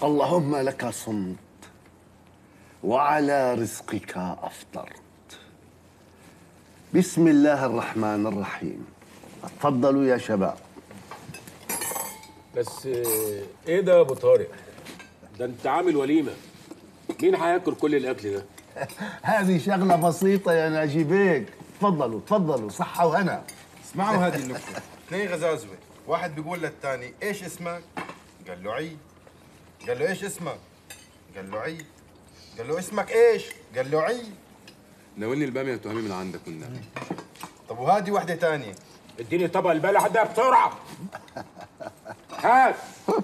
اللهم لك صمت وعلى رزقك افطرت بسم الله الرحمن الرحيم تفضلوا يا شباب بس آه، ايه ده يا ابو طارق ده انت عامل وليمه مين هياكل كل الاكل ده هذه شغله بسيطه يا ناجي بيك تفضلوا تفضلوا صحه وهنا اسمعوا هذه النكتة اثنين غزازوة واحد بيقول للثاني ايش اسمك؟ قال له عيد قال له ايش اسمك؟ قال له عيد قال له اسمك ايش؟ قال له عيد ناولني الباميه وتهمي من عندك والنبي طب وهذه وحدة ثانية اديني طبق البلح ده بسرعه هات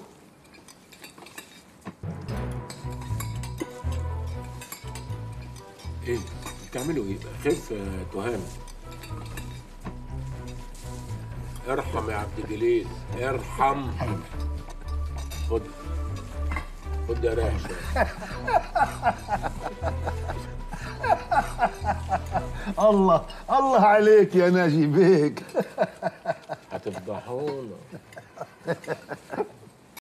ايه بتعملوا ايه خف يا تهام ارحم يا عبد الجليل ارحم خد خد يا رايح شويه الله الله عليك يا ناجي بيك هتفضحونا